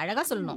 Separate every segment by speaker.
Speaker 1: அழகா சொல்லணும்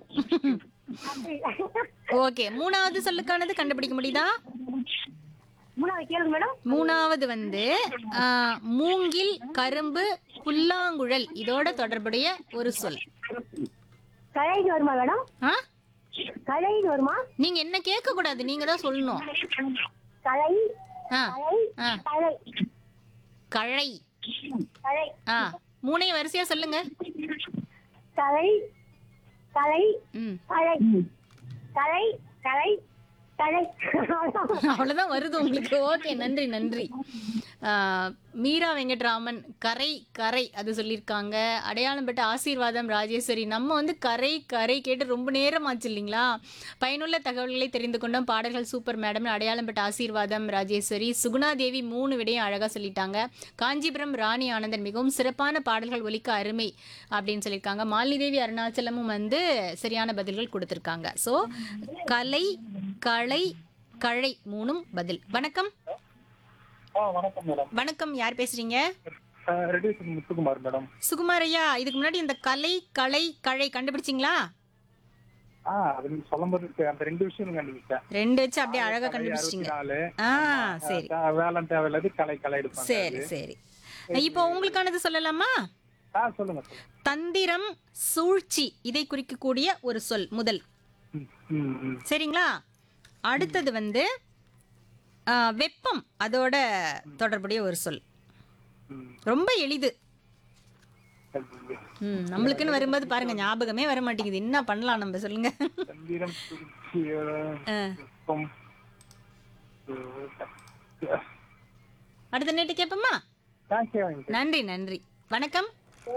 Speaker 1: ஓகே மூணாவது சொல்லுக்கானது கண்டுபிடிக்க முடியுதா
Speaker 2: மூணாவது கேளுங்க மேடம்
Speaker 1: மூணாவது வந்து ஆ, மூங்கில் கரும்பு புல்லாங்குழல் இதோட தொடர்புடைய ஒரு சொல்
Speaker 2: கலைன்னு வருமா மேடம்
Speaker 1: ஆ
Speaker 2: கலைன்னு வருமா
Speaker 1: நீங்க என்ன கேட்க கூடாது நீங்க தான் சொல்லணும்
Speaker 2: கலை
Speaker 1: ஆ
Speaker 2: கலை
Speaker 1: ஆ
Speaker 2: கலை
Speaker 1: கழை
Speaker 2: கலை
Speaker 1: ஆ மூணையும் வரிசையா சொல்லுங்க
Speaker 2: கலை கலை
Speaker 1: ம்
Speaker 2: கலை கலை கலை கலை
Speaker 1: அவ்வளவுதான் வருது உங்களுக்கு ஓகே நன்றி நன்றி ஆ, மீரா வெங்கட்ராமன் கரை கரை அது சொல்லியிருக்காங்க அடையாளம் பெற்ற ஆசீர்வாதம் ராஜேஸ்வரி நம்ம வந்து கரை கரை கேட்டு ரொம்ப நேரம் ஆச்சு இல்லைங்களா பயனுள்ள தகவல்களை தெரிந்து கொண்டோம் பாடல்கள் சூப்பர் மேடம் அடையாளம் பெற்ற ஆசீர்வாதம் ராஜேஸ்வரி சுகுணா தேவி மூணு விடையும் அழகாக சொல்லிட்டாங்க காஞ்சிபுரம் ராணி ஆனந்தன் மிகவும் சிறப்பான பாடல்கள் ஒலிக்க அருமை அப்படின்னு சொல்லியிருக்காங்க மாலினி தேவி அருணாச்சலமும் வந்து சரியான பதில்கள் கொடுத்துருக்காங்க ஸோ கலை களை கழை மூணும் பதில் வணக்கம்
Speaker 3: ஆ வணக்கம் மேடம்
Speaker 1: வணக்கம் யார் பேசுறீங்க
Speaker 3: ரெடி முத்துக்குமார் மேடம்
Speaker 1: சுகுமார் ஐயா இதுக்கு முன்னாடி இந்த கலை களை கழை கண்டுபிடிச்சிங்களா
Speaker 3: ஆ அது நீங்க சொல்லும்போது தெ- அந்த ரெண்டு விஷயம் கண்டுபிடிச்சேன்
Speaker 1: ரெண்டு வச்சு அப்படியே அழகா
Speaker 3: கலை
Speaker 1: கண்டுபிடிச்சிட்டீங்க
Speaker 3: அறுபத்தி நாலு
Speaker 1: ஆ சரி
Speaker 3: ஆ, வேலை தேவையில்லாது கலை கலை எடுப்பாங்க
Speaker 1: சரி சரி இப்போ உங்களுக்கானது சொல்லலாமா
Speaker 3: ஆ சொல்லுங்க சொல்லுங்க
Speaker 1: தந்திரம் சூழ்ச்சி இதை குறிக்கக்கூடிய ஒரு சொல் முதல்
Speaker 3: ம், ம், ம்,
Speaker 1: சரிங்களா அடுத்தது வந்து ஆ, வெப்பம் அதோட தொடர்புடைய ஒரு சொல்
Speaker 3: ம்.
Speaker 1: ரொம்ப எளிது
Speaker 3: சரி.
Speaker 1: ம் நம்மளுக்குன்னு வரும்போது பாருங்க ஞாபகமே வர மாட்டேங்குது என்ன பண்ணலாம் நம்ம சொல்லுங்க
Speaker 3: தந்திரம் சுழற்சி,
Speaker 1: ஆ.
Speaker 3: வெப்பம், ஆ,
Speaker 1: அடுத்த நேட்டு கேட்போமா
Speaker 3: thank you.
Speaker 1: நன்றி நன்றி வணக்கம்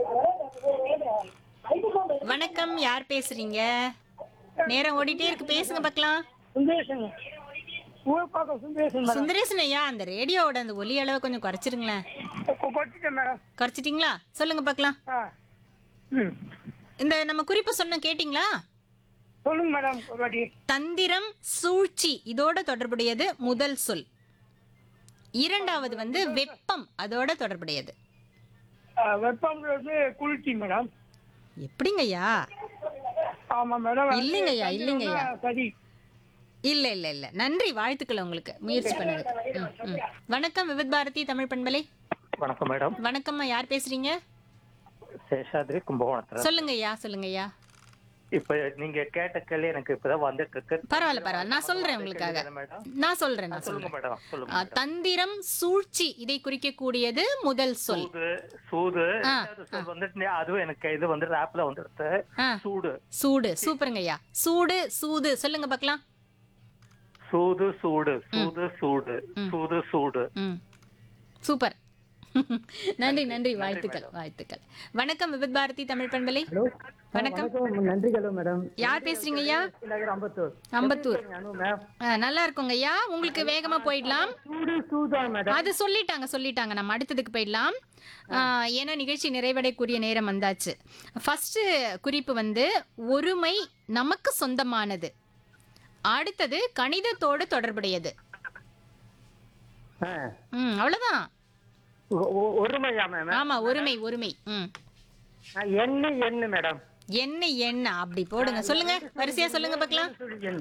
Speaker 1: வணக்கம் யார் பேசுறீங்க நேரம் ஓடிட்டே இருக்கு பேசுங்க பார்க்கலாம்
Speaker 2: சுந்தரேசன் ஊர்பாக்கம் சுந்தரேசன்
Speaker 1: சுந்தரேசன் ஐயா அந்த ரேடியோவோட அந்த ஒலி அளவை கொஞ்சம் குறைச்சிருங்களேன்
Speaker 2: கொட்டிட்டேன் மேடம்
Speaker 1: குறைச்சிட்டீங்களா சொல்லுங்க பார்க்கலாம்
Speaker 2: ஆ ம்
Speaker 1: இந்த நம்ம குறிப்பு சொன்ன கேட்டிங்களா
Speaker 2: சொல்லுங்க மேடம் ஒரு வாட்டி
Speaker 1: தந்திரம் சூழ்ச்சி இதோட தொடர்புடையது முதல் சொல் இரண்டாவது வந்து வெப்பம் அதோட தொடர்புடையது
Speaker 2: ஆ, வெப்பம்ன்றது குளிர்ச்சி மேடம்
Speaker 1: எப்படிங்கய்யா
Speaker 2: ஆமா மேடம்
Speaker 1: இல்லைங்கய்யா, இல்லைங்கய்யா.
Speaker 2: சரி
Speaker 1: இல்ல இல்ல இல்ல நன்றி வாழ்த்துக்கள் உங்களுக்கு முயற்சி பண்ணதுக்கு ம், ம். வணக்கம் விவித் பாரதி தமிழ் பண்பலை
Speaker 4: வணக்கம் மேடம்
Speaker 1: வணக்கம்மா யார் பேசுறீங்க
Speaker 4: சேஷாத்ரி கும்பகோணத்துல
Speaker 1: சொல்லுங்க ஐயா சொல்லுங்க ஐயா
Speaker 4: இப்ப நீங்க கேட்ட கேள்வி எனக்கு இப்பதான் வந்துட்டு இருக்கு
Speaker 1: பரவாயில்ல பரவாயில்ல நான் சொல்றேன் உங்களுக்காக
Speaker 4: மேடம்
Speaker 1: நான் சொல்றேன் நான்
Speaker 4: சொல்லுங்க
Speaker 1: சொல்றேன்
Speaker 4: மேடம் சொல்லுங்க
Speaker 1: ஆ, தந்திரம் சூழ்ச்சி இதை குறிக்கக்கூடியது முதல் சொல்
Speaker 4: சூது சூது
Speaker 1: ஆ,
Speaker 4: ரெண்டாவது சொல் வந்துட்டு நீ- அதுவும் எனக்கு இது வந்து ஆப்ல வந்துடுது
Speaker 1: ஆ,
Speaker 4: சூடு
Speaker 1: சூடு சூப்பருங்க ஐயா சூடு சூது சொல்லுங்க பார்க்கலாம்
Speaker 4: சூது சூடு சூது சூடு சூது சூடு
Speaker 1: ம் சூப்பர் நன்றி நன்றி வாழ்த்துக்கள் வாழ்த்துக்கள் வணக்கம் விவித் பாரதி தமிழ் பண்பலை வணக்கம்
Speaker 5: நன்றிகள் மேடம்
Speaker 1: யார் பேசுறீங்க ஐயா
Speaker 5: நகர் அம்பத்தூர்
Speaker 1: அம்பத்தூர்
Speaker 5: அனு மேம்
Speaker 1: ஆ, நல்லா இருக்குங்க ஐயா உங்களுக்கு வேகமா போயிடலாம்
Speaker 5: சூடு சூதா மேடம்
Speaker 1: அது சொல்லிட்டாங்க சொல்லிட்டாங்க நம்ம அடுத்ததுக்கு போயிடலாம் ஆ, ஏன்னா நிகழ்ச்சி நிறைவடையக்கூடிய நேரம் வந்தாச்சு ஃபர்ஸ்ட் குறிப்பு வந்து ஒருமை நமக்கு சொந்தமானது அடுத்தது கணிதத்தோடு தொடர்புடையது
Speaker 5: ஆ.
Speaker 1: ம் அவ்வளவுதான்
Speaker 5: ஒ- ஒ- ஒருமையா மேம்
Speaker 1: ஆமா ஒருமை ஒருமை ம்
Speaker 5: என்ன என்ன மேடம்
Speaker 1: என்ன என்ன அப்படி போடுங்க சொல்லுங்க வரிசையா சொல்லுங்க பார்க்கலாம்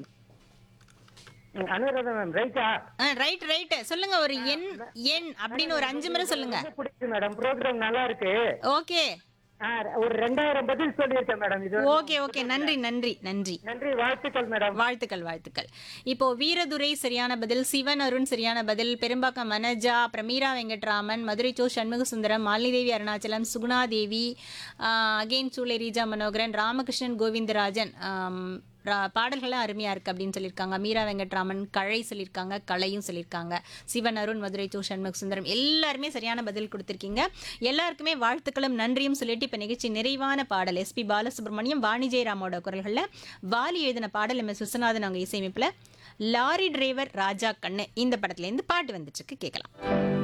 Speaker 5: அனுராதா மேம் ரைட்டா
Speaker 1: ரைட் ரைட் சொல்லுங்க ஒரு எண் எண் அப்படின்னு ஒரு அஞ்சு முறை சொல்லுங்க
Speaker 5: பிடிச்சு மேடம் ப்ரோக்ராம் நல்லா இருக்கு
Speaker 1: ஓகே
Speaker 5: ஆ, ஒரு ரெண்டாயிரம் பதில் சொல்லியிருக்கேன் மேடம் இது
Speaker 1: ஓகே ஓகே நன்றி நன்றி நன்றி
Speaker 5: நன்றி வாழ்த்துக்கள் மேடம்
Speaker 1: வாழ்த்துக்கள் வாழ்த்துக்கள் இப்போ வீரதுரை சரியான பதில் சிவன் அருண் சரியான பதில் பெரும்பாக்கம் மனஜா அப்புறம் மீரா வெங்கட்ராமன் மதுரை சோ சண்முக சுந்தரம் மாலினி அருணாச்சலம் சுகுணாதேவி அகெயின் சூளை ரீஜா மனோகரன் ராமகிருஷ்ணன் கோவிந்தராஜன் ஆம், ரா- பாடல்கள்லாம் அருமையாக இருக்குது அப்படின்னு சொல்லியிருக்காங்க மீரா வெங்கட்ராமன் கழை சொல்லியிருக்காங்க கலையும் சொல்லியிருக்காங்க சிவன் அருண் மதுரை சோ சண்முக சுந்தரம் எல்லாருமே சரியான பதில் கொடுத்துருக்கீங்க எல்லாருக்குமே வாழ்த்துக்களும் நன்றியும் சொல்லிட்டு இப்போ நிகழ்ச்சி நிறைவான பாடல் எஸ்பி பாலசுப்ரமணியம் வாணி ஜெயராமோட குரல்களில் வாலி எழுதின பாடல் எம் எஸ் விஸ்வநாதன் அவங்க இசையமைப்பில் லாரி டிரைவர் ராஜா கண்ணு இந்த படத்துலேருந்து பாட்டு வந்துச்சுக்கு கேட்கலாம்